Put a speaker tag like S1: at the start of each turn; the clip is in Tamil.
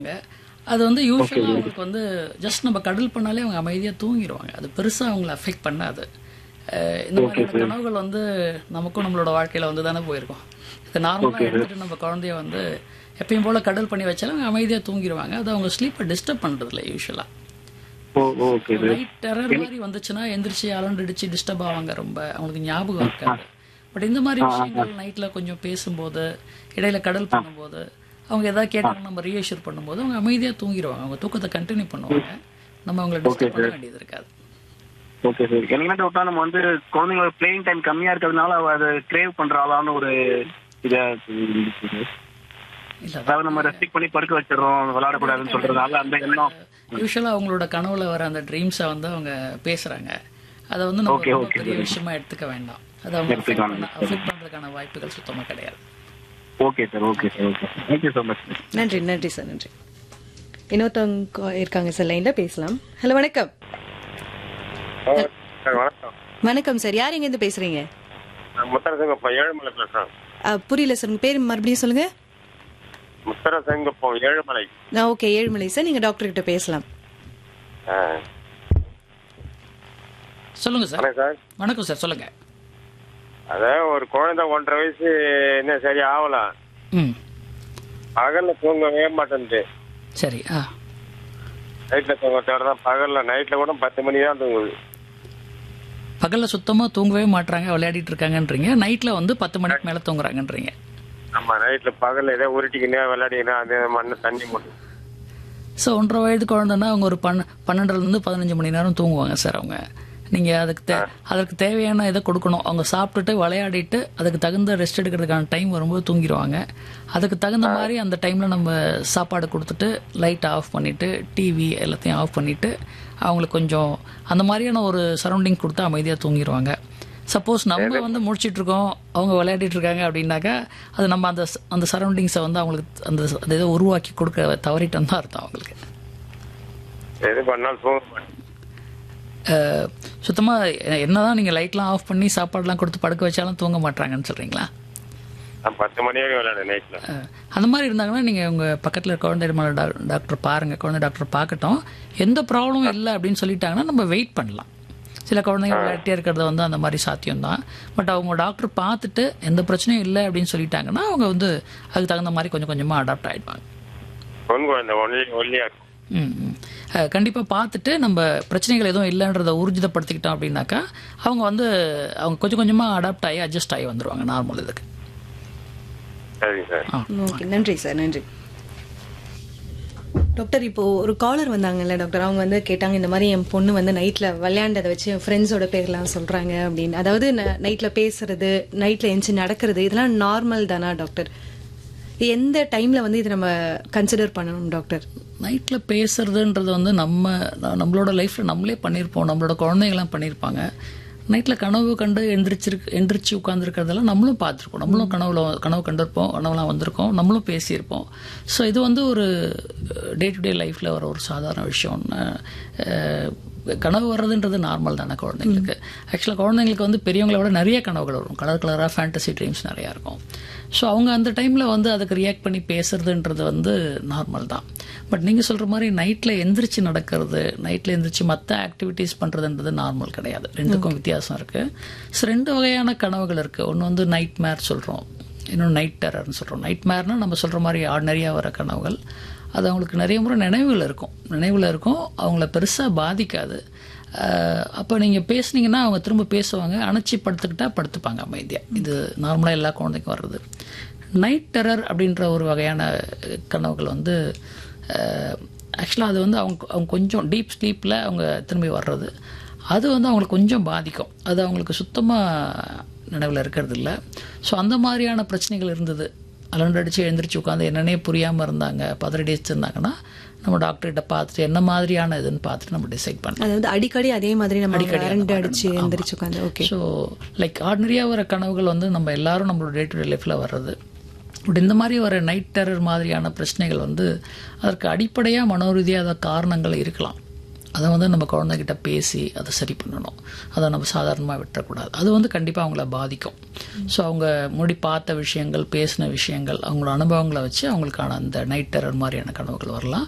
S1: அது வந்து யூஸ்வலாக அவங்களுக்கு வந்து ஜஸ்ட் நம்ம கடல் பண்ணாலே அவங்க அமைதியாக தூங்கிடுவாங்க அது பெருசாக அவங்கள அஃபெக்ட் பண்ணாது அஹ் இந்த மாதிரியான கனவுகள் வந்து நமக்கும் நம்மளோட வாழ்க்கையில் வந்து தானே போயிருக்கோம் இது நார்மலாக எடுத்துட்டு நம்ம குழந்தைய வந்து எப்பயும் போல கடல் பண்ணி வச்சாலும் அவங்க அமைதியாக தூங்கிடுவாங்க அது அவங்க ஸ்லீப்பை டிஸ்டர்ப் பண்ணுறதில்ல யூஸ்வலாக
S2: oh okay sir
S1: night terror மாதிரி வந்துச்சுன்னா எந்திரிச்சு அலண்டடிச்சு டிஸ்டர்ப் ஆவாங்க ரொம்ப அவங்களுக்கு ஞாபகம் இருக்காது பட் இந்த மாதிரி விஷயங்கள் நைட்ல கொஞ்சம் பேசும்போது இடையில கடல் பண்ணும்போது அவங்க ஏதாவது கேட்டாங்க நம்ம ரீஅஷ்யூர் பண்ணும்போது அவங்க அமைதியா தூங்கிடுவாங்க அவங்க தூக்கத்தை கண்டினியூ பண்ணுவாங்க நம்ம அவங்கள டிஸ்டர்ப் பண்ண வேண்டியது இருக்காது
S2: ஓகே சார் எனக்கு என்ன டவுட்டா நம்ம வந்து குழந்தைங்களோட பிளேயிங் டைம் கம்மியா இருக்கிறதுனால அவ அதை கிரேவ் பண்றாளான்னு ஒரு இதா இருந்துச்சு சார்.
S1: இல்ல
S2: அதாவது நம்ம ரெஸ்ட்ரிக்ட் பண்ணி படுக்க வச்சிடறோம் விளையாடக்கூடாதுன்னு சொல்றதுனால அந்த எண்ணம்
S1: யூஸ்வலாக அவங்களோட கனவுல வர அந்த ட்ரீம்ஸை வந்து அவங்க பேசுறாங்க அதை வந்து நம்ம
S2: Okay,
S1: ரொம்ப
S2: okay,
S1: பெரிய விஷயமா எடுத்துக்க வேண்டாம் அதை அவங்க
S2: எடுத்துக்க
S1: அஃபெக்ட் பண்றதுக்கான வாய்ப்புகள் சுத்தமா கிடையாது
S2: okay sir okay sir okay thank you so much sir
S3: நன்றி நன்றி சார் நன்றி இன்னொருத்தவங்க கா- இருக்காங்க சார் லைன்ல பேசலாம் ஹலோ வணக்கம்
S4: சார் வணக்கம்
S3: வணக்கம் சார் யார் எங்க இருந்து பேசுறீங்க
S4: முத்தரசங்கப்பம் ஏழுமலை பேசுறேன்
S3: அ, புரியல சார் உங்க பேர் மறுபடியும் சொல்லுங்க
S4: முத்தரசங்கப்பம் ஏழுமலை
S3: நான் ஓகே ஏழுமலை சார் நீங்க டாக்டர் கிட்ட பேசலாம்
S4: ஆ.
S1: சொல்லுங்க சார்
S4: வணக்கம் சார்
S1: வணக்கம் சார் சொல்லுங்க
S4: அதான் ஒரு குழந்தை ஒன்றரை வயசு என்ன சரி ஆகலாம்
S1: ம்
S4: பகல்ல தூங்கவே மாட்டேன்து
S1: சரி ஆ
S4: நைட்ல தூங்க தவிர தான் பகல்ல நைட்ல கூட பத்து மணி தான் தூங்குது
S1: பகல்ல சுத்தமா தூங்கவே மாட்றாங்க விளையாடிட்டு இருக்காங்கன்றீங்க நைட்ல வந்து பத்து மணிக்கு மேல தூங்குறாங்கன்றீங்க
S4: நம்ம நைட்ல பகல்ல ஏதோ உருட்டிக்கினே விளையாடிக்கினே அதே மண்ணு தண்ணி மட்டும்
S1: ஸோ ஒன்றரை வயது குழந்தைன்னா அவங்க ஒரு பன்ன பன்னெண்டுலேருந்து பதினஞ்சு மணி நேரம் தூங்குவாங்க சார் அவங்க நீங்கள் அதுக்கு தே அதற்கு தேவையான இதை கொடுக்கணும் அவங்க சாப்பிட்டுட்டு விளையாடிட்டு அதுக்கு தகுந்த ரெஸ்ட் எடுக்கிறதுக்கான டைம் வரும்போது தூங்கிடுவாங்க அதுக்கு தகுந்த மாதிரி அந்த டைமில் நம்ம சாப்பாடு கொடுத்துட்டு லைட் ஆஃப் பண்ணிவிட்டு டிவி எல்லாத்தையும் ஆஃப் பண்ணிவிட்டு அவங்களுக்கு கொஞ்சம் அந்த மாதிரியான ஒரு சரௌண்டிங் கொடுத்து அமைதியாக தூங்கிடுவாங்க சப்போஸ் நம்ம வந்து முடிச்சிட்டு இருக்கோம் அவங்க விளையாடிட்டு இருக்காங்க அப்படின்னாக்கா அது நம்ம அந்த ச- அந்த சரௌண்டிங்ஸை வந்து அவங்களுக்கு அந்த ச- அந்த இதை உருவாக்கி கொடுக்க தவறிட்டோம் தான் அர்த்தம் அவங்களுக்கு
S4: எது பண்ணாலும் தூங்க மாட்டேன்
S1: அஹ், சுத்தமா எ- என்னதான் நீங்க லைட்லாம் ஆஃப் பண்ணி சாப்பாடுலாம் கொடுத்து படுக்க வச்சாலும் தூங்க மாட்டாங்கன்னு சொல்றீங்களா
S4: நான் பத்து மணி வரைக்கும் விளையாடுறேன் நைட்ல
S1: அஹ், அந்த மாதிரி இருந்தாங்கன்னா நீங்க உங்க பக்கத்துல குழந்தை இருமல் டா- டாக்டர் பாருங்க குழந்தை டாக்டர் பார்க்கட்டும் எந்த ப்ராப்ளமும் இல்லை அப்படின்னு சொல்லிட்டாங்கன்னா நம்ம வெயிட் பண்ணலாம் சில குழந்தைங்க விளையாட்டே இருக்கிறது வந்து அந்த மாதிரி சாத்தியம் தான் பட் அவங்க டாக்டர் பார்த்துட்டு எந்த பிரச்சனையும் இல்லை அப்படின்னு சொல்லிட்டாங்கன்னா அவங்க வந்து அதுக்கு தகுந்த மாதிரி கொஞ்சம் கொஞ்சமா அடாப்ட் ஆயிடுவாங்க
S4: பொன் குழந்தை ஒல்லி ஒல்லியா இருக்கும்
S1: ம், ம். அஹ், கண்டிப்பா பார்த்துட்டு நம்ம பிரச்சனைகள் எதுவும் இல்லைன்றத ஊர்ஜிதப்படுத்திக்கிட்டோம் அப்படின்னாக்கா அவங்க வந்து அவங்க கொஞ்சம் கொஞ்சமா அடாப்ட் ஆகி அட்ஜஸ்ட் ஆகி வந்துருவாங்க நார்மல் இதுக்கு
S4: சரிங்க சார்
S1: ஆ
S3: ஓகே நன்றி சார் நன்றி டாக்டர் இப்போ ஒரு காலர் வந்தாங்கல்ல டாக்டர் அவங்க வந்து கேட்டாங்க இந்த மாதிரி என் பொண்ணு வந்து நைட்ல விளையாண்டதை வச்சு என் ஃப்ரெண்ட்ஸோட பேர்லாம் சொல்றாங்க அப்படின்னு அதாவது ந- நைட்ல பேசுறது நைட்ல எஞ்சி நடக்கிறது இதெல்லாம் நார்மல் தானா டாக்டர் எந்த டைம்ல வந்து இதை நம்ம கன்சிடர் பண்ணணும் டாக்டர்
S1: நைட்ல பேசுறதுன்றது வந்து நம்ம ந- நம்மளோட லைஃப்ல நம்மளே பண்ணியிருப்போம் நம்மளோட குழந்தைங்களாம் பண்ணியிருப்பாங்க நைட்ல கனவு கண்டு எந்திரிச்சிருக்கு எந்திரிச்சு உட்காந்துருக்கிறதெல்லாம் நம்மளும் பார்த்துருப்போம் நம்மளும் கனவுல கனவு கண்டிருப்போம் கனவுலாம் வந்திருக்கோம் நம்மளும் பேசியிருப்போம் ஸோ இது வந்து ஒரு டே டு டே லைஃப்ல வர ஒரு சாதாரண விஷயம் அஹ், கனவு வர்றதுன்றது நார்மல் தானே குழந்தைங்களுக்கு ஆக்சுவலாக குழந்தைங்களுக்கு வந்து பெரியவங்களை விட நிறைய கனவுகள் வரும் கலர் கலராக ஃபேண்டசி ட்ரீம்ஸ் நிறையா இருக்கும் ஸோ அவங்க அந்த டைமில் வந்து அதுக்கு ரியாக்ட் பண்ணி பேசுறதுன்றது வந்து நார்மல் தான் பட் நீங்கள் சொல்கிற மாதிரி நைட்டில் எந்திரிச்சு நடக்கிறது நைட்டில் எந்திரிச்சு மற்ற ஆக்டிவிட்டீஸ் பண்ணுறதுன்றது நார்மல் கிடையாது ரெண்டுக்கும் வித்தியாசம் இருக்குது ஸோ ரெண்டு வகையான கனவுகள் இருக்குது ஒன்று வந்து நைட் மேர் சொல்கிறோம் இன்னொன்று நைட் டெரர்னு சொல்கிறோம் நைட் மேர்னா நம்ம சொல்கிற மாதிரி ஆர்டினரியாக வர கனவுகள் அது அவங்களுக்கு நிறைய முறை நினைவில் இருக்கும் நினைவில் இருக்கும் அவங்கள பெருசாக பாதிக்காது அப்போ நீங்கள் பேசுனீங்கன்னா அவங்க திரும்ப பேசுவாங்க அணைச்சி படுத்துக்கிட்டா படுத்துப்பாங்க அமைதியாக இது நார்மலாக எல்லா குழந்தைக்கும் வர்றது நைட் டெரர் அப்படின்ற ஒரு வகையான அஹ், கனவுகள் வந்து ஆக்சுவலாக அது வந்து அவங்க அவங்க கொஞ்சம் டீப் ஸ்லீப்பில் அவங்க திரும்பி வர்றது அது வந்து அவங்களுக்கு கொஞ்சம் பாதிக்கும் அது அவங்களுக்கு சுத்தமாக நினைவில் இருக்கிறது இல்லை ஸோ அந்த மாதிரியான பிரச்சனைகள் இருந்தது அலண்டடிச்சு எழுந்திரிச்சு உட்காந்து என்னன்னே புரியாமல் இருந்தாங்க பதறடி வச்சுருந்தாங்கன்னா நம்ம டாக்டர்கிட்ட பார்த்துட்டு என்ன மாதிரியான இதுன்னு பார்த்துட்டு நம்ம டிசைட் பண்ணலாம்
S3: அதாவது அடிக்கடி அதே மாதிரி நம்ம
S1: அடிக்கடி அந்த
S3: அரண்டு
S1: மாதிரி
S3: அடிச்சு
S1: ஆமா.
S3: எந்திரிச்சு உட்காந்து ஓகே
S1: ஸோ லைக் ஆர்டினரியாக வர கனவுகள் வந்து நம்ம எல்லாரும் நம்மளோட டே டு டே லைஃப்பில் வர்றது பட் இந்த மாதிரி வர நைட் டெரர் மாதிரியான பிரச்சனைகள் வந்து அதற்கு அடிப்படையாக மனோரீதியாக காரணங்கள் இருக்கலாம் அதை வந்து நம்ம குழந்தைகிட்ட பேசி அதை சரி பண்ணணும் அதை நம்ம சாதாரணமாக விட்டுறக்கூடாது அது வந்து கண்டிப்பாக அவங்கள பாதிக்கும் ஸோ அவங்க முடி பார்த்த விஷயங்கள் பேசின விஷயங்கள் அவங்களோட அனுபவங்களை வச்சு அவங்களுக்கான அந்த நைட் டெரர் மாதிரியான கனவுகள் வரலாம்